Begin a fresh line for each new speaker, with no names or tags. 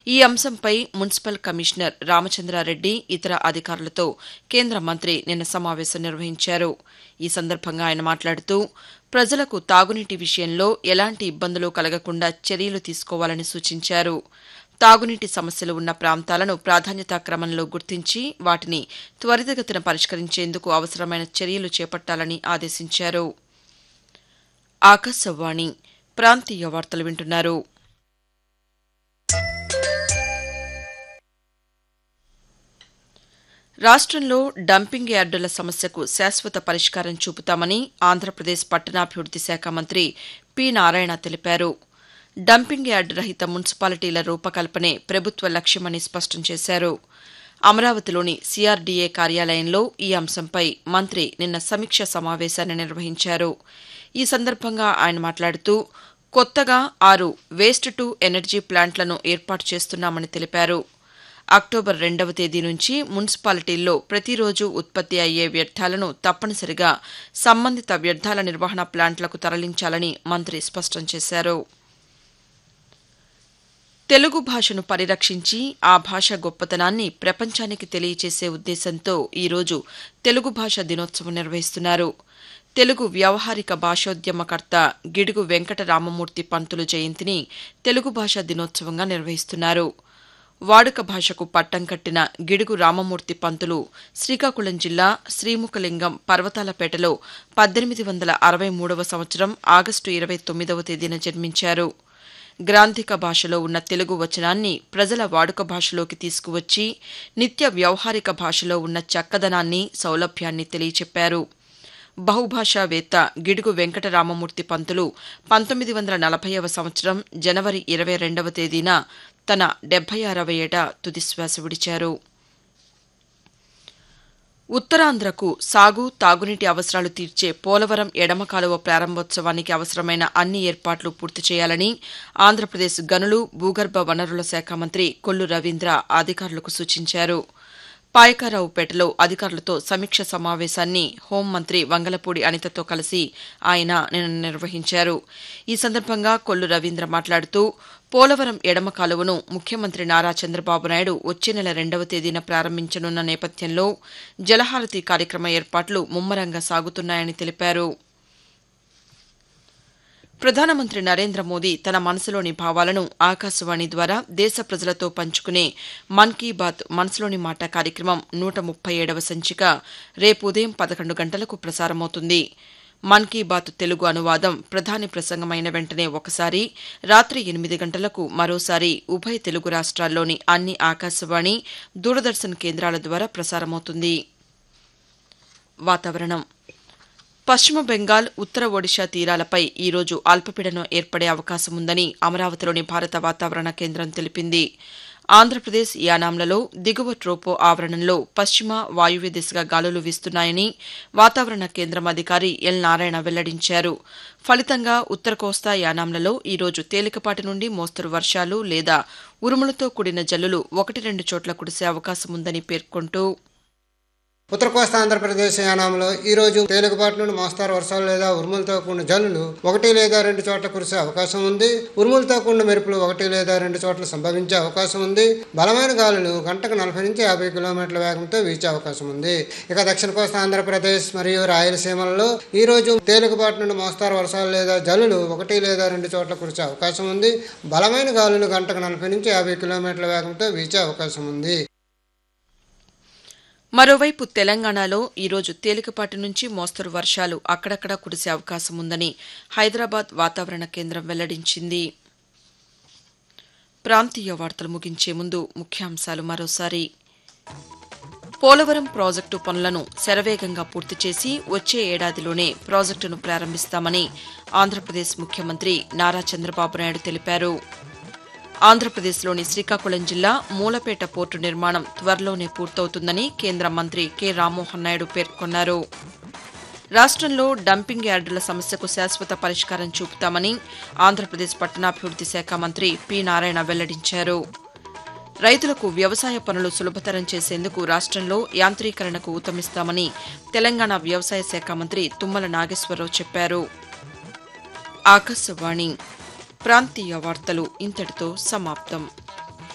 ఈ అంశంపై municipal commissioner Ramachandra Reddy ఇతర అధికారులతో కేంద్ర మంత్రి నిన్న సమావేశం నిర్వహించారు ఈ సందర్భంగా ఆయన మాట్లాడుతూ ప్రజలకు తాగునీటి విషయంలో ఎలాంటి ఇబ్బందులు కలగకుండా చర్యలు తీసుకోవాలని సూచించారు తాగునీటి సమస్యలు ఉన్న ప్రాంతాలను ప్రాధాన్యతా క్రమంలో గుర్తించి వాటిని త్వరితగతిన పరిష్కరించేందుకు అవసరమైన చర్యలు చేపట్టాలని ఆదేశించారు ఆకాశవాణి ప్రాంతీయ వార్తలు వింటున్నారు రాష్ట్రంలో డంపింగ్ యార్డుల సమస్యకు శాశ్వత పరిష్కారం చూపుతామని ఆంధ్రప్రదేశ్ పట్టణాభివృద్ది శాఖ మంత్రి పి నారాయణ తెలిపారు డంపింగ్ యార్డు రహిత మున్సిపాలిటీల రూపకల్పనే ప్రభుత్వ లక్ష్యమని స్పష్టం చేశారు అమరావతిలోని సిఆర్డీఏ కార్యాలయంలో ఈ అంశంపై మంత్రి నిన్న సమీక్ష సమావేశాన్ని నిర్వహించారు ఈ సందర్భంగా ఆయన మాట్లాడుతూ కొత్తగా ఆరు వేస్ట్ టు ఎనర్జీ ప్లాంట్లను ఏర్పాటు చేస్తున్నామని తెలిపారు అక్టోబర్ రెండవ తేదీ నుంచి మున్సిపాలిటీల్లో ప్రతిరోజు ఉత్పత్తి అయ్యే వ్యర్థాలను తప్పనిసరిగా సంబంధిత వ్యర్థాల నిర్వహణ ప్లాంట్లకు తరలించాలని మంత్రి స్పష్టం చేశారు తెలుగు భాషను పరిరక్షించి ఆ భాష గొప్పతనాన్ని ప్రపంచానికి తెలియచేసే ఉద్దేశంతో ఈరోజు తెలుగు భాష దినోత్సవం నిర్వహిస్తున్నారు తెలుగు వ్యవహారిక భాషోద్యమకర్త గిడుగు వెంకట రామమూర్తి పంతులు జయంతిని తెలుగు భాషా దినోత్సవంగా నిర్వహిస్తున్నారు వాడుక భాషకు పట్టం కట్టిన గిడుగు రామమూర్తి పంతులు శ్రీకాకుళం జిల్లా శ్రీముఖలింగం పర్వతాలపేటలో పద్దెనిమిది వందల అరవై మూడవ సంవత్సరం ఆగస్టు ఇరవై తొమ్మిదవ తేదీన జన్మించారు గ్రాంధిక భాషలో ఉన్న తెలుగు వచనాన్ని ప్రజల వాడుక భాషలోకి తీసుకువచ్చి నిత్య వ్యవహారిక భాషలో ఉన్న చక్కదనాన్ని సౌలభ్యాన్ని తెలియచెప్పారు బహుభాషావేత్త గిడుగు వెంకటరామమూర్తి పంతులు పంతొమ్మిది వందల నలభైవ సంవత్సరం జనవరి ఇరవై రెండవ తేదీన తన డెబ్బై ఆరవ ఏట తుదిశ్వాస విడిచారు ఉత్తరాంధ్రకు సాగు తాగునీటి అవసరాలు తీర్చే పోలవరం ఎడమ కాలువ ప్రారంభోత్సవానికి అవసరమైన అన్ని ఏర్పాట్లు పూర్తి చేయాలని ఆంధ్రప్రదేశ్ గనులు భూగర్భ వనరుల శాఖ మంత్రి కొల్లు రవీంద్ర అధికారులకు సూచించారు పాయకారావుపేటలో అధికారులతో సమీక్ష సమావేశాన్ని హోంమంత్రి వంగలపూడి అనితతో కలిసి ఆయన నిన్న నిర్వహించారు ఈ సందర్భంగా కొల్లు రవీంద్ర మాట్లాడుతూ పోలవరం ఎడమ కాలువను ముఖ్యమంత్రి నారా చంద్రబాబు నాయుడు వచ్చే నెల రెండవ తేదీన ప్రారంభించనున్న నేపథ్యంలో జలహారతి కార్యక్రమ ఏర్పాట్లు ముమ్మరంగా సాగుతున్నాయని తెలిపారు ప్రధానమంత్రి నరేంద్ర మోదీ తన మనసులోని భావాలను ఆకాశవాణి ద్వారా దేశ ప్రజలతో పంచుకునే మన్ కీ బాత్ మనసులోని మాట కార్యక్రమం నూట ముప్పై ఏడవ సంచిక రేపు ఉదయం పదకొండు గంటలకు ప్రసారమవుతుంది మన్ కీ బాత్ తెలుగు అనువాదం ప్రధాని ప్రసంగమైన వెంటనే ఒకసారి రాత్రి ఎనిమిది గంటలకు మరోసారి ఉభయ తెలుగు రాష్ట్రాల్లోని అన్ని ఆకాశవాణి దూరదర్శన్ కేంద్రాల ద్వారా ప్రసారమవుతుంది వాతావరణం పశ్చిమ బెంగాల్ ఉత్తర ఒడిషా తీరాలపై ఈరోజు అల్పపీడనం ఏర్పడే అవకాశం ఉందని అమరావతిలోని భారత వాతావరణ కేంద్రం తెలిపింది ఆంధ్రప్రదేశ్ యానాంలలో దిగువ ట్రోపో ఆవరణంలో పశ్చిమ వాయువ్య దిశగా గాలులు వీస్తున్నాయని వాతావరణ కేంద్రం అధికారి ఎల్ నారాయణ వెల్లడించారు ఫలితంగా ఉత్తర కోస్తా యానాంలలో ఈరోజు తేలికపాటి నుండి మోస్తరు వర్షాలు లేదా ఉరుములతో కూడిన జల్లులు ఒకటి రెండు చోట్ల కురిసే అవకాశం ఉందని పేర్కొంటూ
ఉత్తర కోస్తా ఆంధ్రప్రదేశ్ యానాంలో ఈ రోజు తేలికపాటి నుండి మోస్తారు వర్షాలు లేదా ఉరుములతో కూడిన జల్లులు ఒకటి లేదా రెండు చోట్ల కురిసే అవకాశం ఉంది ఉరుములతో కూడిన మెరుపులు ఒకటి లేదా రెండు చోట్ల సంభవించే అవకాశం ఉంది బలమైన గాలులు గంటకు నలభై నుంచి యాభై కిలోమీటర్ల వేగంతో వీచే అవకాశం ఉంది ఇక దక్షిణ కోస్తా ఆంధ్రప్రదేశ్ మరియు రాయలసీమలలో ఈ రోజు తేలికపాటి నుండి మోస్తారు వర్షాలు లేదా జల్లులు ఒకటి లేదా రెండు చోట్ల కురిసే అవకాశం ఉంది బలమైన గాలులు గంటకు నలభై నుంచి యాభై కిలోమీటర్ల వేగంతో వీచే అవకాశం ఉంది
మరోవైపు తెలంగాణలో ఈరోజు తేలికపాటి నుంచి మోస్తరు వర్షాలు అక్కడక్కడా కురిసే అవకాశం ఉందని హైదరాబాద్ వాతావరణ కేంద్రం వెల్లడించింది ప్రాంతీయ వార్తలు ముగించే ముందు ముఖ్యాంశాలు మరోసారి పోలవరం ప్రాజెక్టు పనులను శరవేగంగా పూర్తి చేసి వచ్చే ఏడాదిలోనే ప్రాజెక్టును ప్రారంభిస్తామని ఆంధ్రప్రదేశ్ ముఖ్యమంత్రి నారా చంద్రబాబు నాయుడు తెలిపారు ఆంధ్రప్రదేశ్లోని శ్రీకాకుళం జిల్లా మూలపేట పోర్టు నిర్మాణం త్వరలోనే పూర్తవుతుందని కేంద్ర మంత్రి కె రామ్మోహన్ నాయుడు పేర్కొన్నారు రాష్ట్రంలో డంపింగ్ యార్డుల సమస్యకు శాశ్వత పరిష్కారం చూపుతామని ఆంధ్రప్రదేశ్ పట్టణాభివృద్ది శాఖ మంత్రి పి నారాయణ వెల్లడించారు రైతులకు వ్యవసాయ పనులు సులభతరం చేసేందుకు రాష్ట్రంలో యాంత్రీకరణకు ఊతమిస్తామని తెలంగాణ వ్యవసాయ శాఖ మంత్రి తుమ్మల నాగేశ్వరరావు చెప్పారు ఆకాశవాణి ప్రాంతీయ వార్తలు ఇంతటితో సమాప్తం